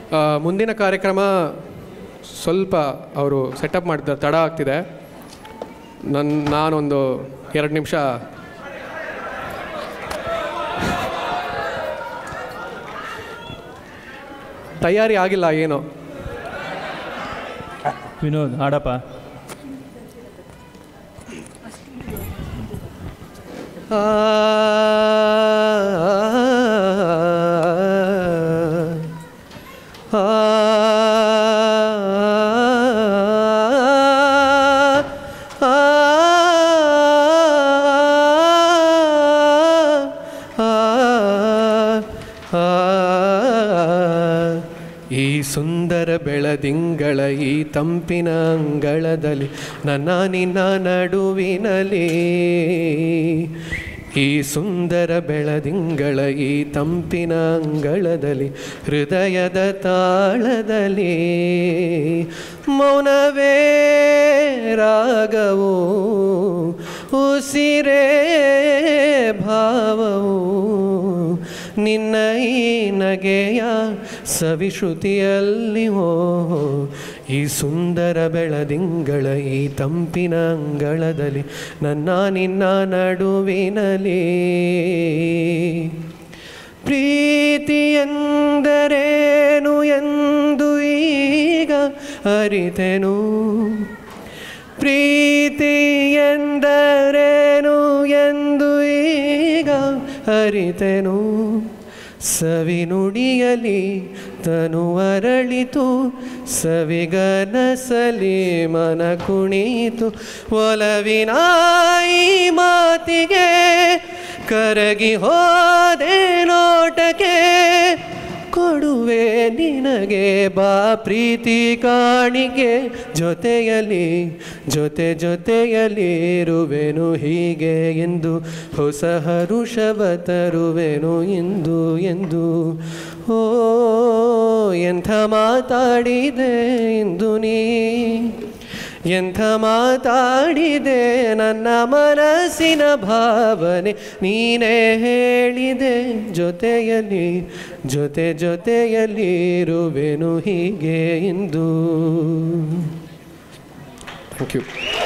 ಆ, ಮುಂದಿನ ಕಾರ್ಯಕ್ರಮ ಸ್ವಲ್ಪ ಅವರು ಸೆಟಪ್ ಮಾಡಿದ್ದಾರೆ ತಡ ಆಗ್ತಿದೆ ನನ್ನ ನಾನೊಂದು ಎರಡು ನಿಮಿಷ ತಯಾರಿ ಆಗಿಲ್ಲ ಏನೋ ವಿನೋದ್ ಹಾಡಪ್ಪ ಆ, ಆ, ಆ, ಆ, ಈ ಸುಂದರ ಬೆಳದಿಂಗಳ ಈ ತಂಪಿನ ಅಂಗಳದಲ್ಲಿ ನನ್ನ ನಿನ್ನ ನಡುವಿನಲ್ಲಿ ಈ ಸುಂದರ ಬೆಳದಿಂಗಳ ಈ ತಂಪಿನ ಅಂಗಳದಲ್ಲಿ ಹೃದಯದ ತಾಳದಲ್ಲಿ ಮೌನವೇ ರಾಗವು ಉಸಿರೇ ಭಾವವು ನಿನ್ನ ಈ ನಗೆಯ ಸವಿಶ್ರುತಿಯಲ್ಲಿ ಹೋ ಈ ಸುಂದರ ಬೆಳದಿಂಗಳ ಈ ತಂಪಿನ ಅಂಗಳದಲ್ಲಿ ನನ್ನ ನಿನ್ನ ನಡುವಿನಲ್ಲಿ ಪ್ರೀತಿ ಎಂದರೇನು ಎಂದು ಈಗ ಅರಿತೆನು ಪ್ರೀತಿ ಎಂದರೇನು ಎಂದು ಈಗ ಅರಿತೆನು ಸವಿ ನುಡಿಯಲಿ ತನು ಅರಳಿತು ಸವಿಗನಸಲಿ ಮನ ಕುಣಿತು ಒಲವಿನ ಈ ಮಾತಿಗೆ ಕರಗಿ ಹೋದೆ ನೋಟಕ್ಕೆ ಕೊಡುವೆ ನಿನಗೆ ಬಾ ಪ್ರೀತಿ ಕಾಣಿಕೆ ಜೊತೆಯಲ್ಲಿ ಜೊತೆ ಜೊತೆಯಲ್ಲಿ ಇರುವೆನು ಹೀಗೆ ಎಂದು ಹೊಸ ಹರುಷವ ತರುವೆನು ಎಂದು ಎಂದು ಓ ಎಂಥ ಮಾತಾಡಿದೆ ಎಂದು ನೀ ಎಂಥ ಮಾತಾಡಿದೆ ನನ್ನ ಮನಸ್ಸಿನ ಭಾವನೆ ನೀನೇ ಹೇಳಿದೆ ಜೊತೆಯಲ್ಲಿ ಜೊತೆ ಜೊತೆಯಲ್ಲಿ ಇರುವೆನು ಹೀಗೆ ಎಂದು ಥ್ಯಾಂಕ್ ಯು